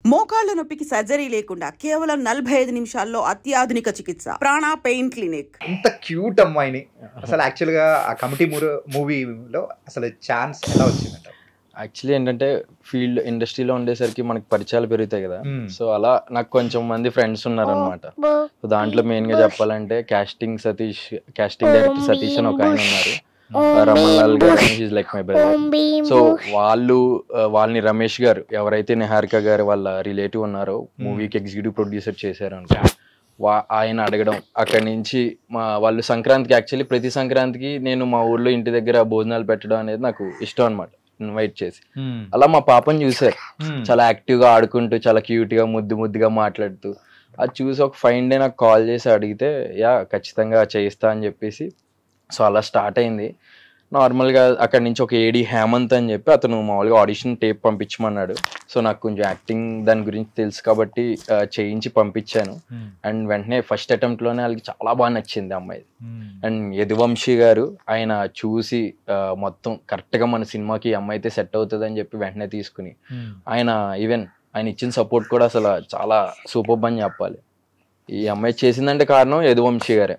మోకాళ్ల నొప్పికి సర్జరీ లేకుండా కేవలం నలభై ఐదు నిమిషాల్లో అత్యాధునిక చికిత్స ప్రాణ పెయిన్ క్లినిక్ ఇంత క్యూట్ అమ్మాయిని అసలు యాక్చువల్గా ఆ కమిటీ మూవీలో అసలు ఛాన్స్ ఎలా వచ్చిందంట యాక్చువల్లీ ఏంటంటే ఫీల్డ్ ఇండస్ట్రీలో ఉండేసరికి మనకి పరిచయాలు పెరుగుతాయి కదా మ్మ్. సో అలా నాకు కొంచెం మంది ఫ్రెండ్స్ ఉన్నారనమాట సో దాంట్లో మెయిన్ గా చెప్పాలంటే casting Satish casting director Satish అని ఒక ఆయన ఉన్నారు Raman Lal garu is like my brother so వాళ్ళు ఆ, వాళ్ళని రమేష్ గారు ఎవరైతే నిహారిక గారు వాళ్ళ రిలేటివ్ ఉన్నారో మూవీకి ఎగ్జిక్యూటివ్ ప్రొడ్యూసర్ చేశారు అనుకో వా ఆయన అడగడం అక్కడి నుంచి మా వాళ్ళు సంక్రాంతికి యాక్చువల్లీ ప్రతి సంక్రాంతికి నేను మా ఊర్లో ఇంటి దగ్గర భోజనాలు పెట్టడం అనేది నాకు ఇష్టం అనమాట ఇన్వైట్ చేసి అలా మా పాపని చూశారు చాలా యాక్టివ్ గా ఆడుకుంటూ చాలా క్యూట్ గా ముద్దు ముద్దుగా మాట్లాడుతూ అది చూసి ఒక ఫైన్ డే నాకు కాల్ చేసి అడిగితే యా ఖచ్చితంగా చేయిస్తా అని చెప్పేసి సో అలా స్టార్ట్ అయింది నార్మల్గా అక్కడి నుంచి ఒక ఏడి హేమంత్ అని చెప్పి అతను మామూలుగా ఆడిషన్ టేప్ పంపించమన్నాడు సో నాకు కొంచెం యాక్టింగ్ దాని గురించి తెలుసు కాబట్టి ఆ, చేయించి పంపించాను అండ్ వెంటనే ఫస్ట్ అటెంప్ట్లోనే వాళ్ళకి చాలా బాగా నచ్చింది ఆ అమ్మాయి అండ్ యదువంశీ గారు ఆయన చూసి ఆ, మొత్తం కరెక్ట్గా మన సినిమాకి ఈ అమ్మాయి అయితే సెట్ అవుతుంది అని చెప్పి వెంటనే తీసుకుని ఆయన ఈవెన్ ఆయన ఇచ్చిన సపోర్ట్ కూడా అసలు చాలా సూపర్ అని చెప్పాలి ఈ అమ్మాయి చేసిందంటే కారణం యదువంశీ గారే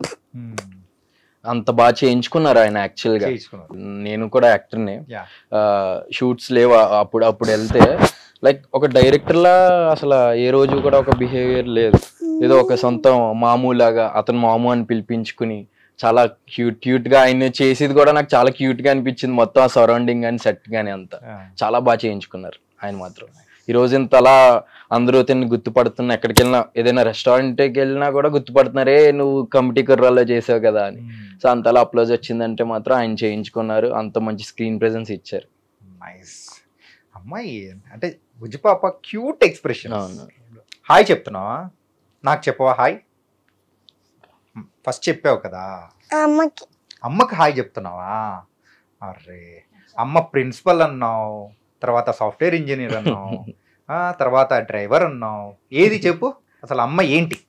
అంత బాగా చేయించుకున్నారు ఆయన యాక్చువల్గా చేయించుకున్నారు నేను కూడా యాక్టర్నే యా షూట్స్ లేవు ఆ- అప్పుడు అప్పుడు వెళ్తే లైక్ ఒక డైరెక్టర్ లా అసలు ఏ రోజు కూడా ఒక బిహేవియర్ లేదు ఏదో ఒక సొంత మామూలాగా అతను మాము అని పిలిపించుకుని చాలా క్యూట్ క్యూట్ గా ఆయన చేసేది కూడా నాకు చాలా క్యూట్ గా అనిపించింది మొత్తం ఆ సరౌండింగ్ కానీ సెట్ గానీ అంతా చాలా బాగా చేయించుకున్నారు ఆయన మాత్రం ఈ రోజు ఇంత అలా అందరూ తిని గుర్తుపడుతున్నా ఎక్కడికి వెళ్ళినా ఏదైనా రెస్టారెంట్కి వెళ్ళినా కూడా గుర్తుపడుతున్నారే నువ్వు కమిటీ కుర్రాల్లో చేసావు కదా అని సో అంతలా అప్లోజ్ వచ్చిందంటే మాత్రం ఆయన చేయించుకున్నారు అంత మంచి స్క్రీన్ ప్రెజెన్స్ ఇచ్చారు నైస్ అమ్మాయి అంటే బుజ్జిపాప క్యూట్ ఎక్స్ప్రెషన్ అవును. హాయ్ చెప్తున్నావా నాకు చెప్పవా హాయ్ ఫస్ట్ చెప్పావు కదా అమ్మకి అమ్మకి హాయ్ చెప్తున్నావా అరే అమ్మ ప్రిన్సిపల్ అన్నావు తర్వాత సాఫ్ట్వేర్ ఇంజనీర్ అన్నావు ఆ, తర్వాత డ్రైవర్ అన్నావు ఏది చెప్పు అసలు అమ్మ ఏంటి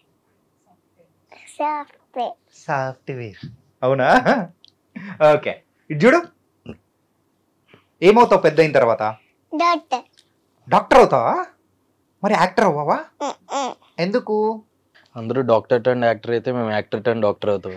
సాఫ్ట్వేర్ సాఫ్ట్వేర్ అవునా ఓకే ఇది చూడు ఏమవుతావు పెద్ద అయిన తర్వాత డాక్టర్ డాక్టర్ అవుతావా మరి యాక్టర్ అవ్వవా ఎందుకు అందరూ డాక్టర్ టర్న్ యాక్టర్ అయితే మేము యాక్టర్ టర్న్ డాక్టర్ అవుతాం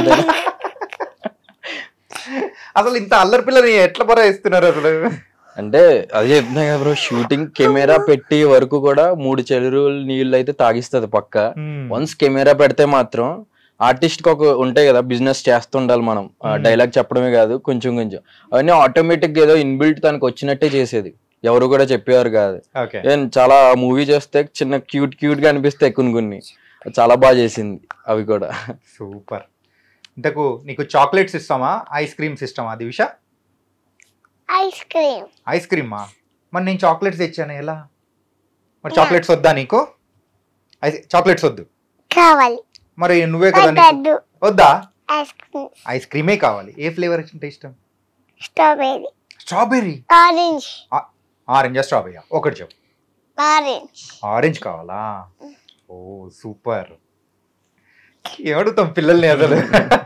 అసలు ఇంత అల్లరి పిల్లని ఎట్లా బరా ఇస్తున్నారు అసలు అంటే అదే చెప్తున్నా కదా బ్రో షూటింగ్ కెమెరా పెట్టి వరకు కూడా మూడు చెరువులు నీళ్ళు అయితే తాగిస్తుంది పక్క వన్స్ కెమెరా పెడితే మాత్రం ఆర్టిస్ట్ కి ఒక ఉంటాయి కదా బిజినెస్ చేస్తుండాలి మనం Hmm. డైలాగ్ చెప్పడమే కాదు కొంచెం కొంచెం అవన్నీ ఆటోమేటిక్ గా ఏదో ఇన్బిల్ట్ తనకు వచ్చినట్టే చేసేది ఎవరు కూడా చెప్పేవారు కాదు ఓకే ఏం చాలా మూవీ చేస్తే చిన్న క్యూట్ క్యూట్ గా అనిపిస్తాయి కొన్ని కొన్ని చాలా బాగా చేసింది అవి కూడా సూపర్ ఇంతకు నీకు చాక్లెట్స్ ఇస్తామా ఐస్ క్రీమ్స్ ఇస్తామా దివిష ఐస్ క్రీమ్ ఐస్ క్రీమా మరి నేను చాక్లెట్స్ తెచ్చాను ఎలా మరి చాక్లెట్స్ వద్దా నీకు ఐస్ చాక్లెట్స్ వద్దు కావాలి మరి నువ్వే కదా నీకు- వద్దు వద్దా ఐస్ క్రీమ్ ఐస్ క్రీమే కావాలి ఏ ఫ్లేవర్ అంటే ఇష్టం strawberry strawberry orange orange strawberry ఒకటి చెప్పు ఆరెంజ్ ఆరెంజ్ కావాలా ఓ సూపర్ ఏమడుగుతాం పిల్లల్ని అసలు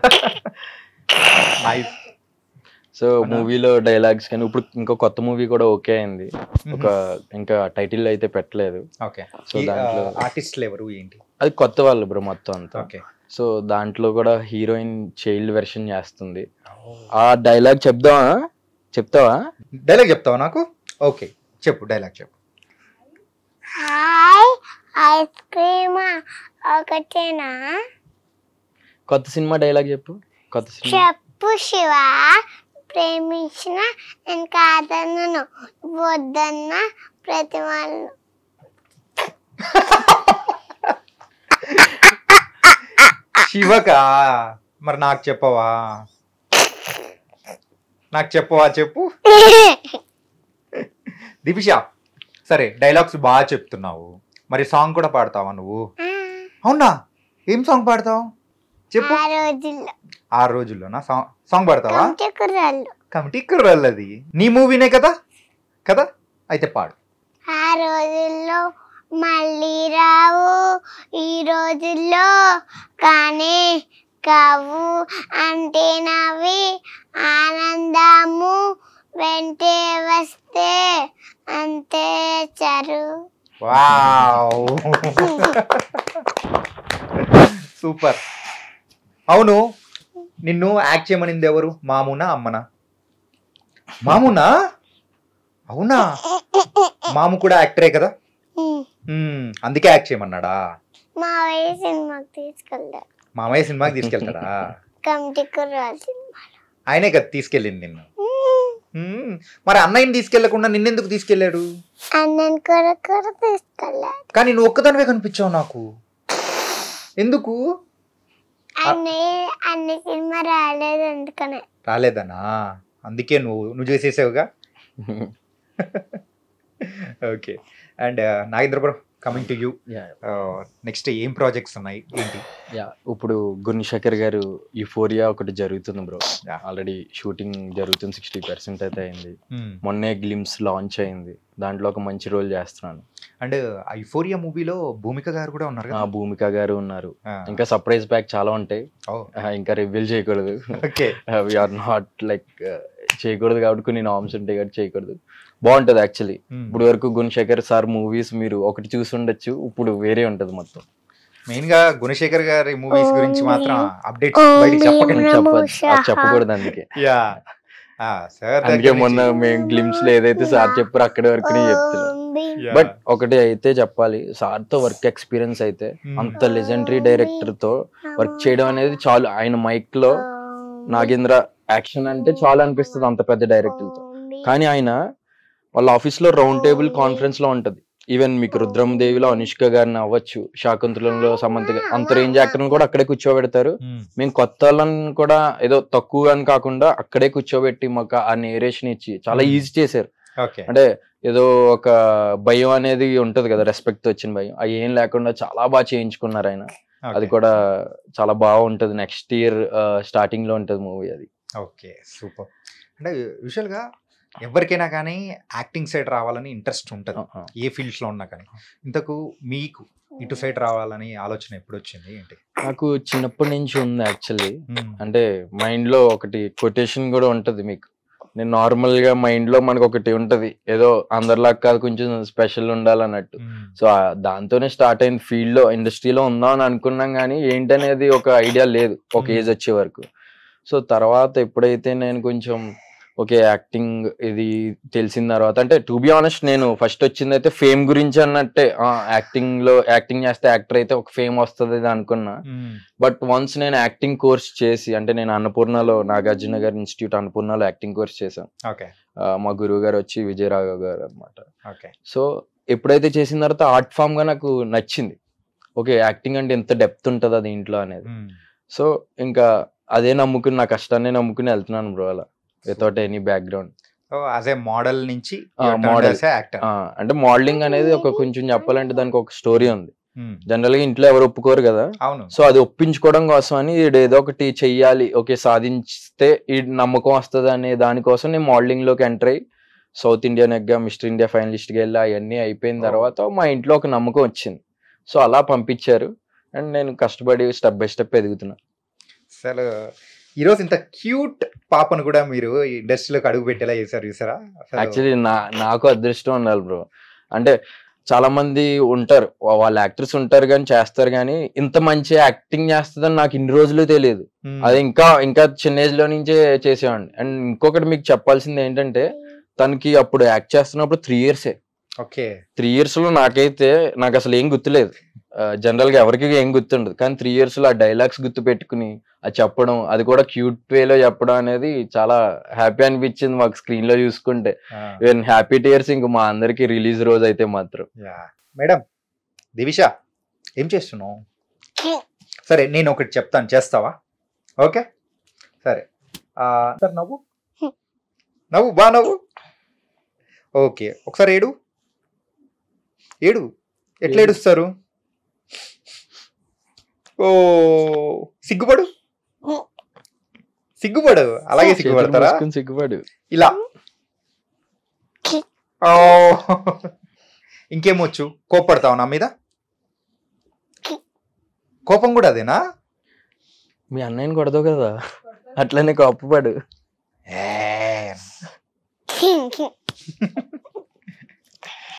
నైస్ సో మూవీలో డైలాగ్స్ కానీ ఇప్పుడు ఇంకో కొత్త మూవీ కూడా ఓకే అయింది ఒక ఇంకా టైటిల్ అయితే పెట్టలేదు ఓకే సో దాంట్లో- ఆర్టిస్ట్లు ఎవరు ఏంటి అది కొత్త వాళ్ళు బ్రో మొత్తం అంతా ఓకే సో దాంట్లో కూడా హీరోయిన్ చైల్డ్ వెర్షన్ చేస్తుంది ఆ డైలాగ్ చెప్దామా చెప్తావా డైలాగ్ చెప్తావా నాకు ఓకే చెప్పు డైలాగ్ చెప్పు హాయ్ ఐస్ క్రీమ్ ఒకటేనా కొత్త సినిమా డైలాగ్ చెప్పు కొత్త సినిమా చెప్పు శివ ప్రేమించిన నేను కాదన్నను వద్దన్న ప్రతి వాళ్ళు శివకా మరి నాకు చెప్పవా నాకు చెప్పవా చెప్పు దివిష సరే డైలాగ్స్ బాగా చెప్తున్నావు మరి సాంగ్ కూడా పాడతావా నువ్వు అవునా ఏం సాంగ్ పాడతావు చెప్పు ఆ రోజుల్లో ఆ రోజుల్లోనా సాంగ్ సాంగ్ పాడతావా కంటి కుర్రాళ్ళు కమిటీ కుర్రల్లది నీ మూవీనే కదా కదా అయితే పాడు ఆ రోజుల్లో మళ్ళీ రావు ఈ రోజుల్లో కానీ కావు అంటే నవ్వి ఆనందము వెంటే వస్తే అంతే చరు వావ్ సూపర్ అవును నిన్ను యాక్ట్ చేయమనింది ఎవరు మామునా అమ్మనా మామునా అవునా మాము కూడా యాక్టరే కదా ఉమ్. మ్మ్, అందుకే యాక్ట్ చేయమన్నాడా మా వయ్య సినిమాకి తీసుకెళ్తారు మామయ్య సినిమాకి తీసుకెళ్తాడా కమిటీ కుర్రాలు సినిమా ఆయనే కదా తీసుకెళ్ళింది నిన్ను మ్మ్, మరి అన్నయ్యని తీసుకెళ్లకుండా నిన్నెందుకు తీసుకెళ్ళాడు అన్నన్ కూర కూర తీసుకెళ్ళారు కానీ నువ్వు ఒక్కదానివే కనిపించావు నాకు ఎందుకు అన్నయ్య అన్ని సినిమా రాలేదు అందుకనే రాలేదనా అందుకే నువ్వు నువ్వు చేసేసావుగా okay and Nagendra bro coming to you next ఏం ప్రాజెక్ట్స్ ఉన్నాయి ఏంటి యా ఇప్పుడు గుణశేఖర్ గారు యూఫోరియా ఒకటి జరుగుతుంది బ్రో Yeah. ఆల్రెడీ షూటింగ్ జరుగుతుంది సిక్స్టీ పర్సెంట్ అయితే అయింది మొన్నే గ్లిమ్స్ లాంచ్ అయింది దాంట్లో ఒక మంచి రోల్ చేస్తున్నాను అండ్ ఐఫోరియా మూవీలో భూమిక గారు కూడా ఉన్నారు ఆ కదా భూమిక గారు ఉన్నారు ఇంకా సర్ప్రైజ్ ప్యాక్ చాలా ఉంటాయి ఆ, ఇంకా రివీల్ చేయకూడదు ఓకే వీఆర్ నాట్ లైక్ చేయకూడదు కాబట్టి కొన్ని నామ్స్ ఉంటాయి కాబట్టి చేయకూడదు బాగుంటది యాక్చువల్లీ ఇప్పుడు వరకు గుణశేఖర్ సార్ మూవీస్ మీరు ఒకటి చూసి ఉండొచ్చు ఇప్పుడు వేరే ఉంటది మొత్తం మెయిన్ గా గుణశేఖర్ గారి మూవీస్ గురించి మాత్రం అప్డేట్స్ ఓం బయట చెప్పకండి భీమ్ చెప్ప- నమో అది చెప్పకూడదు అందుకే యా సార్ అందుకే మొన్న మేము గ్లిమ్స్ లో ఏదైతే సార్ చెప్పారో అక్కడి వరకు చెప్తున్నాం ఓం భీమ్ బట్ ఒకటి అయితే చెప్పాలి సార్ తో వర్క్ ఎక్స్పీరియన్స్ అయితే అంత లెజెండరీ డైరెక్టర్ తో వర్క్ చేయడం అనేది చాలు ఆయన మైక్ లో నాగేంద్ర యాక్షన్ అంటే చాలు అనిపిస్తుంది అంత పెద్ద డైరెక్టర్ తో కానీ ఆయన వాళ్ళ ఆఫీస్ లో రౌండ్ టేబుల్ కాన్ఫరెన్స్ లో ఉంటది ఈవెన్ మీకు రుద్రమదేవిలో అనుష్క గారిని అవ్వచ్చు శాకుంతలంలో సమంత గారు అంత రేంజ్ యాక్టర్ కూడా అక్కడే కూర్చోబెడతారు మేము కొత్త వాళ్ళని కూడా ఏదో తక్కువ అని కాకుండా అక్కడే కూర్చోబెట్టి మాకు ఆ నేరేషన్ ఇచ్చి చాలా Hmm. ఈజీ చేశారు ఓకే అంటే ఏదో ఒక భయం అనేది ఉంటది కదా రెస్పెక్ట్ వచ్చిన భయం అది ఏం లేకుండా చాలా బాగా చేయించుకున్నారు ఆయన అది కూడా చాలా బాగుంటది నెక్స్ట్ ఇయర్ స్టార్టింగ్ లో ఉంటది మూవీ అది ఓకే సూపర్ అంటే యూజువల్ గా ఎవరికైనా కానీ యాక్టింగ్ సైడ్ రావాలని ఇంట్రెస్ట్ ఉంటుంది ఏ ఫీల్డ్స్ లో ఉన్నా కానీ ఇంతకు మీకు ఇటు సైడ్ రావాలని ఆలోచన ఎప్పుడు వచ్చింది ఏంటి నాకు చిన్నప్పటి నుంచి ఉంది యాక్చువల్లీ అంటే మైండ్ లో ఒకటి కొటేషన్ కూడా ఉంటది మీకు నేను నార్మల్ గా మైండ్ లో మనకు ఒకటి ఉంటది ఏదో అందరిలా కాదు కొంచెం స్పెషల్ ఉండాలన్నట్టు సో ఆ- దాంతోనే స్టార్ట్ అయింది ఫీల్డ్ లో ఇండస్ట్రీలో ఉందాం అని అనుకున్నాం కానీ ఏంటనేది ఒక ఐడియా లేదు ఒక Hmm. ఏజ్ వచ్చే వరకు సో తర్వాత ఎప్పుడైతే నేను కొంచెం ఓకే యాక్టింగ్ ఇది తెలిసిన తర్వాత అంటే టు బి ఆనెస్ట్ నేను ఫస్ట్ వచ్చింది అయితే ఫేమ్ గురించి అన్నట్టే యాక్టింగ్ లో యాక్టింగ్ చేస్తే యాక్టర్ అయితే ఒక ఫేమ్ వస్తుంది ఇది అనుకున్నా బట్ వన్స్ నేను యాక్టింగ్ కోర్స్ చేసి అంటే నేను అన్నపూర్ణలో నాగార్జున గారి ఇన్స్టిట్యూట్ అన్నపూర్ణలో యాక్టింగ్ కోర్స్ చేశాను ఓకే ఆ, మా గురువు గారు వచ్చి విజయరాఘవ్ గారు అనమాట ఓకే సో ఎప్పుడైతే చేసిన తర్వాత ఆర్ట్ ఫామ్ గా నాకు నచ్చింది ఓకే యాక్టింగ్ అంటే ఎంత డెప్త్ ఉంటుందా దీంట్లో అనేది సో ఇంకా అదే నమ్ముకుని నా కష్టాన్ని నమ్ముకుని వెళ్తున్నాను బ్రో అలా without any background as a model నుంచి ఆ, model. యాక్టర్ అంటే మోడలింగ్ అనేది ఒక కొంచెం చెప్పాలంటే దానికి ఒక స్టోరీ ఉంది జనరల్ గా ఇంట్లో ఎవరు ఒప్పుకోరు కదా అవును సో అది ఒప్పించుకోవడం కోసం అని ఈడు ఏదో ఒకటి చెయ్యాలి ఓకే సాధించితే ఈ నమ్మకం వస్తుంది అనే దానికోసం నేను మోడలింగ్ లోకి ఎంటర్ అయ్యి సౌత్ ఇండియా నెగ్గా మిస్టర్ ఇండియా ఫైనలిస్ట్ కి వెళ్ళి అవన్నీ అయిపోయిన Oh. తర్వాత మా ఇంట్లో ఒక నమ్మకం వచ్చింది సో అలా పంపించారు అండ్ నేను కష్టపడి స్టెప్ బై స్టెప్ ఎదుగుతున్నా అసలు ఈరోజు ఇంత క్యూట్ పాపను కూడా మీరు ఇండస్ట్రీలోకి అడుగు పెట్టేలా చేశారు చూసారా అసలు యాక్చువల్లీ నా నాకు అదృష్టం ఉండాలి బ్రో అంటే చాలా మంది ఉంటారు వా- వాళ్ళ యాక్టర్స్ ఉంటారు కానీ చేస్తారు కానీ ఇంత మంచి యాక్టింగ్ చేస్తుందని నాకు ఇన్ని రోజులు తెలియదు మ్మ్. అది ఇంకా ఇంకా చిన్న ఏజ్ లో నుంచే చేసేవాడిని అండ్ ఇంకొకటి మీకు చెప్పాల్సింది ఏంటంటే తనకి అప్పుడు యాక్ట్ చేస్తున్నప్పుడు త్రీ ఇయర్సే ఓకే త్రీ ఇయర్స్ లో నాకైతే నాకు అసలు ఏం గుర్తులేదు జనరల్ గా ఎవరికి ఏం గుర్తుండదు కానీ త్రీ ఇయర్స్ లో ఆ డైలాగ్స్ గుర్తు పెట్టుకుని అది చెప్పడం అది కూడా క్యూట్ వేలో చెప్పడం అనేది చాలా హ్యాపీ అనిపించింది మాకు స్క్రీన్ లో చూసుకుంటే ఈవెన్ హ్యాపీ టీయర్స్ ఇంక మా అందరికి రిలీజ్ రోజు అయితే మాత్రం మేడం దివిష ఏం చేస్తున్నావు సరే నేను ఒకటి చెప్తాను చేస్తావా ఓకే సరే ఆ, సార్ నవ్వు నవ్వు బా నవ్వు ఓకే ఒకసారి ఏడు ఏడు ఎట్లా ఏడు. ఏడుస్తారు ఓ సిగ్గుపడు సిగ్గుపడు అలాగే చేతులు సిగ్గుపడతారా మూసుకుని సిగ్గుపడు ఇలా ఓ ఇంకేమొచ్చు కోప్పడతావు నా మీద కోపం కూడా అదేనా మీ అన్నయ్యని కొడతావు కదా అట్లనే కోప్పడు ఏ,